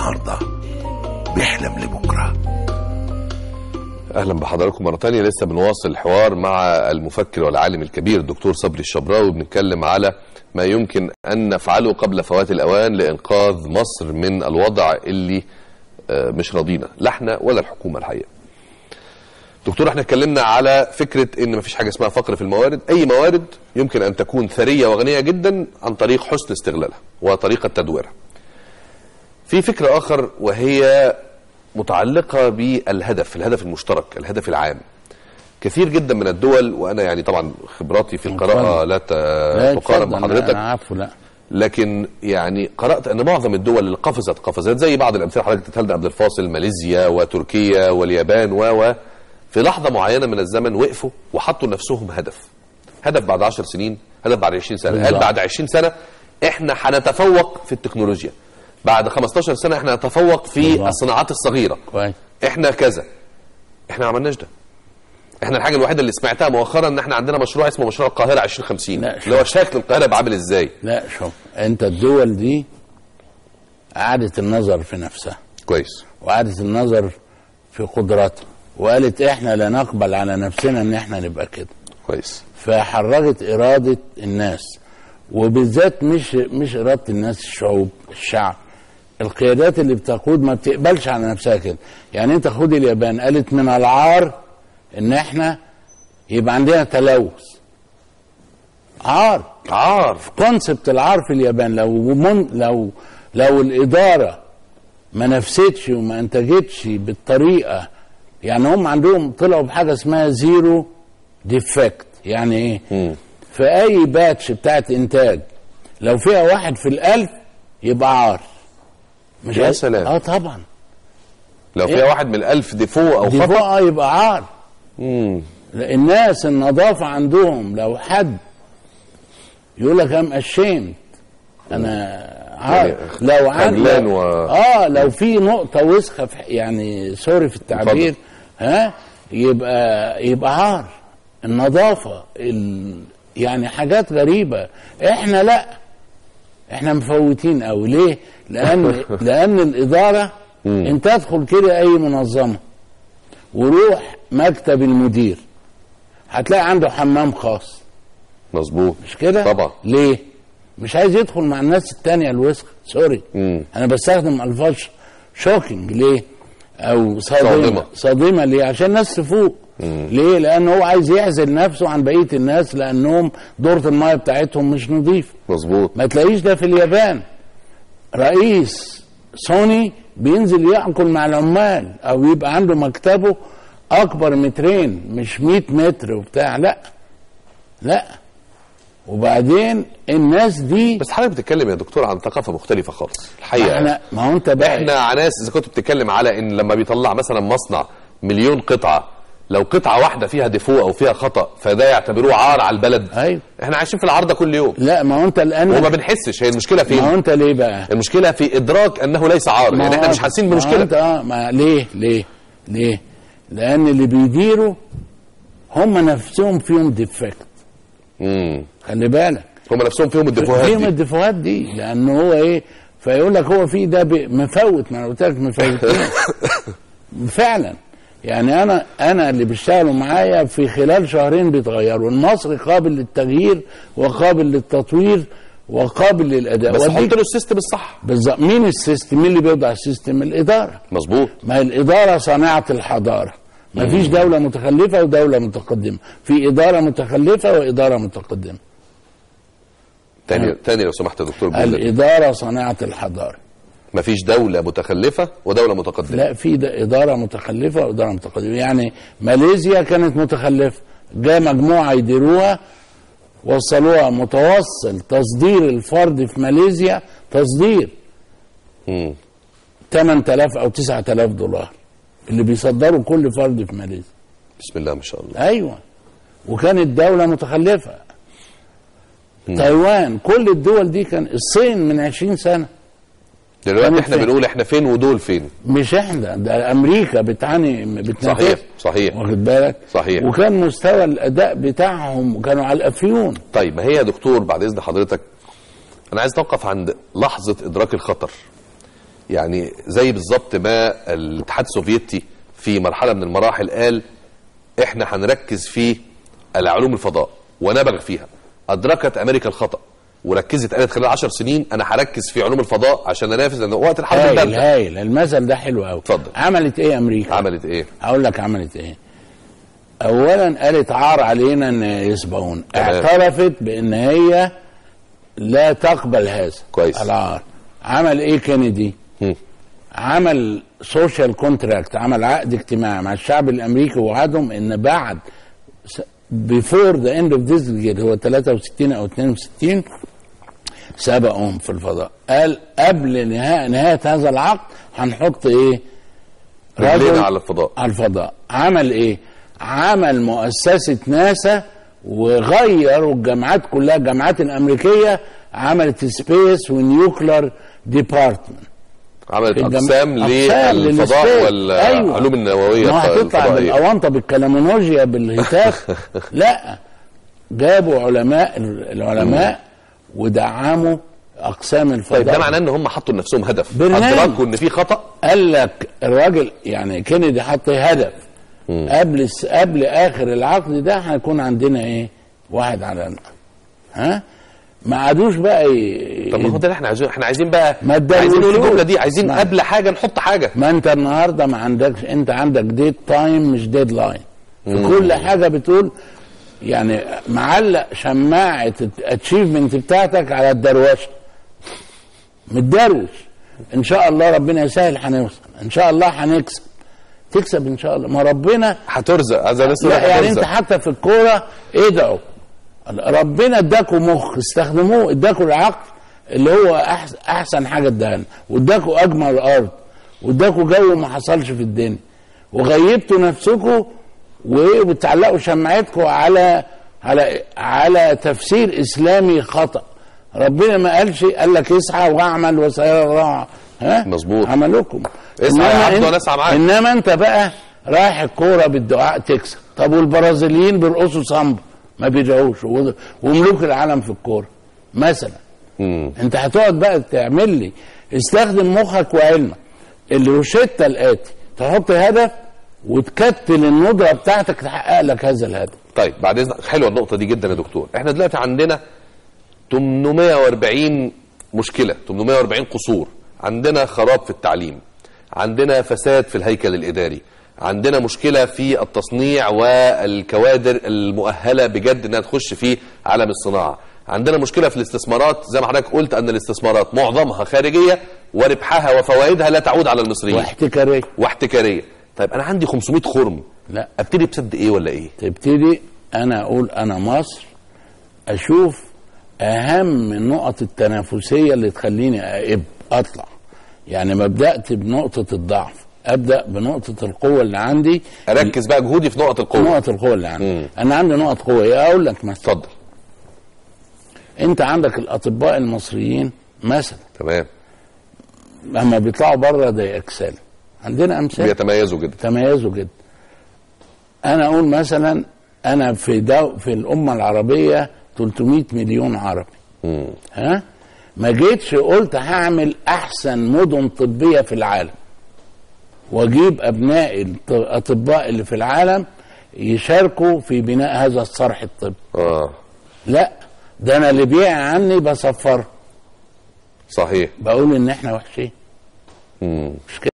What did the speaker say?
النهارده بيحلم لبكره اهلا بحضراتكم مره تانية لسه بنواصل الحوار مع المفكر والعالم الكبير الدكتور صبري الشبراوي بنتكلم على ما يمكن ان نفعله قبل فوات الاوان لانقاذ مصر من الوضع اللي آه، مش راضينا لا احنا ولا الحكومه الحقيقه دكتور احنا اتكلمنا على فكره ان مفيش حاجه اسمها فقر في الموارد اي موارد يمكن ان تكون ثريه وغنيه جدا عن طريق حسن استغلالها وطريقه تدويرها في فكره اخر وهي متعلقه بالهدف الهدف المشترك الهدف العام كثير جدا من الدول وانا يعني طبعا خبراتي في القراءه لا ت- لا تقارن اتفضل، بحضرتك انا عفو لا لكن يعني قرات ان معظم الدول اللي قفزت قفزات زي بعض الامثله حضرتك تتهلنا قبل الفاصل ماليزيا وتركيا واليابان و و في لحظه معينه من الزمن وقفوا وحطوا لنفسهم هدف هدف بعد 10 سنين هدف بعد 20 سنه قال بالظبط. بعد 20 سنه احنا هنتفوق في التكنولوجيا بعد 15 سنه احنا هنتفوق في بالظبط. الصناعات الصغيره كويس احنا كذا احنا ما عملناش ده احنا الحاجه الوحيده اللي سمعتها مؤخرا ان احنا عندنا مشروع اسمه مشروع القاهره 2050 لا، اللي هو شكل القاهره يبقى عامل ازاي لا شوف انت الدول دي اعادت النظر في نفسها كويس واعادت النظر في قدراتها وقالت احنا لا نقبل على نفسنا ان احنا نبقى كده كويس فحركت اراده الناس وبالذات مش مش اراده الناس الشعوب الشعب القيادات اللي بتقود ما بتقبلش على نفسها كده يعني انت خد اليابان قالت من العار ان احنا يبقى عندنا تلوث عار عار كونسبت العار في اليابان لو من لو لو الاداره ما نفستش وما انتجتش بالطريقه يعني هم عندهم طلعوا بحاجه اسمها زيرو ديفكت يعني ايه؟ مم. في اي باتش بتاعت انتاج لو فيها واحد في الالف يبقى عار مش يا عايز- سلام. اه طبعا لو فيها إيه؟ واحد من الألف ديفو أو دي خطأ بقى يبقى عار مم. الناس النظافة عندهم لو حد يقول لك ام اشيمت انا عارف يعني لو عن خجلان لو و- اه لو في نقطة وسخة في يعني سوري في التعبير اتفضل. ها يبقى يبقى عار النظافة ال يعني حاجات غريبة احنا لا احنا مفوتين قوي ليه؟ لان لان الاداره انت تدخل كده اي منظمه وروح مكتب المدير هتلاقي عنده حمام خاص مظبوط مش كده؟ طبعا ليه؟ مش عايز يدخل مع الناس التانية الوسخة سوري مم. انا بستخدم الفاظ شوكينج ليه؟ او صادمة صادمة. صادمة ليه؟ عشان الناس تفوق ليه؟ لان هو عايز يعزل نفسه عن بقية الناس لانهم دورة المية بتاعتهم مش نظيفة مظبوط ما تلاقيش ده في اليابان رئيس سوني بينزل ياكل مع العمال او يبقى عنده مكتبه اكبر مترين مش 100 متر وبتاع لا لا وبعدين الناس دي بس حضرتك بتتكلم يا دكتور عن ثقافة مختلفة خالص الحقيقة احنا ما هو انت بقى احنا على ناس اذا كنت بتتكلم على ان لما بيطلع مثلا مصنع مليون قطعه لو قطعه واحده فيها ديفو او فيها خطا فده يعتبروه عار على البلد ايوه احنا عايشين في العار ده كل يوم لا ما هو انت الان وما بنحسش هي المشكله ما هو فين انت ليه بقى المشكله في ادراك انه ليس عار ما يعني هو احنا مش حاسين ما هو انت بمشكله اه ما ليه ليه ليه لان اللي بيديروا هم نفسهم فيهم ديفكت امم خلي بالك هم نفسهم فيهم الديفوهات فيهم دي الديفوهات دي لان هو ايه فيقول لك هو في ده بي- مفوت ما انا قلت لك مفوتين فعلا يعني انا انا اللي بيشتغلوا معايا في خلال شهرين بيتغيروا المصري قابل للتغيير وقابل للتطوير وقابل للاداء بس وأديك- حط له السيستم الصح بالظبط مين السيستم مين اللي بيوضع السيستم الاداره مظبوط ما هي الاداره صناعه الحضاره ما فيش دوله متخلفه ودوله متقدمه في اداره متخلفه واداره متقدمه تاني تاني لو سمحت يا دكتور الجملة دي. الاداره صناعه الحضاره مفيش دوله متخلفه ودوله متقدمه لا في ده اداره متخلفه واداره متقدمه يعني ماليزيا كانت متخلفه جاء مجموعه يديروها وصلوها متوصل تصدير الفرد في ماليزيا تصدير مم. 8000 او 9000 دولار اللي بيصدروا كل فرد في ماليزيا بسم الله ما شاء الله ايوه وكانت دوله متخلفه تايوان كل الدول دي كان الصين من 20 سنه دلوقتي كانت احنا فين؟ بنقول احنا فين ودول فين مش احنا ده امريكا بتعاني بتنافس صحيح صحيح واخد بالك صحيح. وكان مستوى الاداء بتاعهم كانوا على الافيون طيب ما هي يا دكتور بعد اذن حضرتك انا عايز اتوقف عند لحظه ادراك الخطر يعني زي بالظبط ما الاتحاد السوفيتي في مرحله من المراحل قال احنا هنركز في العلوم الفضاء ونبغ فيها ادركت امريكا الخطا وركزت قالت خلال 10 سنين انا هركز في علوم الفضاء عشان انافس لان وقت الحرب هايل البارده هايل المثل ده حلو قوي اتفضل. عملت ايه امريكا عملت ايه؟ اقول لك عملت ايه اولا قالت عار علينا ان يسبقون تمام. اعترفت بان هي لا تقبل هذا كويس. العار عمل ايه كينيدي هم. عمل سوشيال كونتراكت عمل عقد اجتماعي مع الشعب الامريكي ووعدهم ان بعد بيفور ذا اند اوف ذيس هو 63 او 62 سبقهم في الفضاء قال قبل نهاية, نهاية هذا العقد هنحط ايه رجلينا على الفضاء على الفضاء عمل ايه عمل مؤسسة ناسا وغيروا الجامعات كلها الجامعات الامريكية عملت سبيس ونيوكلر ديبارتمنت عملت الجم- اقسام أقسام للفضاء للسبيس. والعلوم النوويه ما هتطلع الفضائيه بالاونطه بالكلامونولوجيا بالهتاف لا جابوا علماء العلماء ودعموا اقسام الفضاء طيب ده معناه ان هم حطوا لنفسهم هدف برنامج. ادركوا ان في خطا قال لك الراجل يعني كينيدي حط هدف قبل الس- قبل اخر العقد ده هيكون عندنا ايه واحد على ها ما عادوش بقى ي... طب ما هو ده اللي احنا عايزين احنا عايزين بقى ما عايزين نقول تدروشوش. الجمله دي عايزين اسمع. قبل حاجه نحط حاجه ما انت النهارده ما عندكش انت عندك ديت تايم مش ديد لاين في كل حاجه بتقول يعني معلق شماعه الاتشيفمنت بتاعتك على الدروشه متدروش ان شاء الله ربنا يسهل هنوصل ان شاء الله هنكسب تكسب ان شاء الله ما ربنا هترزق عايز لسه لا يعني انت هترزق. حتى في الكوره ادعوا ربنا اداكوا مخ استخدموه اداكوا العقل اللي هو احسن, أحسن حاجه ادانا واداكوا اجمل ارض واداكوا جو ما حصلش في الدنيا وغيبتوا نفسكم وبتعلقوا شمعتكم على على على تفسير اسلامي خطا ربنا ما قالش قال لك اسعى واعمل وسيرى الله ها مظبوط. عملكم اسعى يا إنما عبد انت- وأنا أسعى معاك. انما انت بقى رايح الكوره بالدعاء تكسب طب والبرازيليين بيرقصوا سامبا ما بيدعوش و- وملوك العالم في الكوره مثلا مم. انت هتقعد بقى تعمل لي استخدم مخك وعلمك الروشته الاتي تحط هدف وتكتل الندره بتاعتك تحقق لك هذا الهدف طيب بعد اذنك حلوه النقطه دي جدا يا دكتور احنا دلوقتي عندنا 840 مشكله 840 قصور عندنا خراب في التعليم عندنا فساد في الهيكل الاداري عندنا مشكله في التصنيع والكوادر المؤهله بجد انها تخش في عالم الصناعه عندنا مشكله في الاستثمارات زي ما حضرتك قلت ان الاستثمارات معظمها خارجيه وربحها وفوائدها لا تعود على المصريين واحتكاريه واحتكاريه طيب انا عندي 500 خرم لا ابتدي بسد ايه ولا ايه تبتدي انا اقول انا مصر اشوف اهم النقط التنافسيه اللي تخليني أقب اطلع يعني ما بدات بنقطه الضعف ابدا بنقطه القوه اللي عندي اركز بقى جهودي في نقط القوه نقط القوه اللي عندي مم. انا عندي نقط قوه ايه اقول لك مثلا اتفضل انت عندك الاطباء المصريين مثلا تمام لما بيطلعوا بره ده اكسل عندنا امثله بيتميزوا جدا تميزوا جدا انا اقول مثلا انا في دو في الامه العربيه 300 مليون عربي مم. ها ما جيتش قلت هعمل احسن مدن طبيه في العالم واجيب ابناء الط- الاطباء اللي في العالم يشاركوا في بناء هذا الصرح الطبي اه لا ده انا اللي بيع عني بصفره صحيح بقول ان احنا وحشين مم. مش كده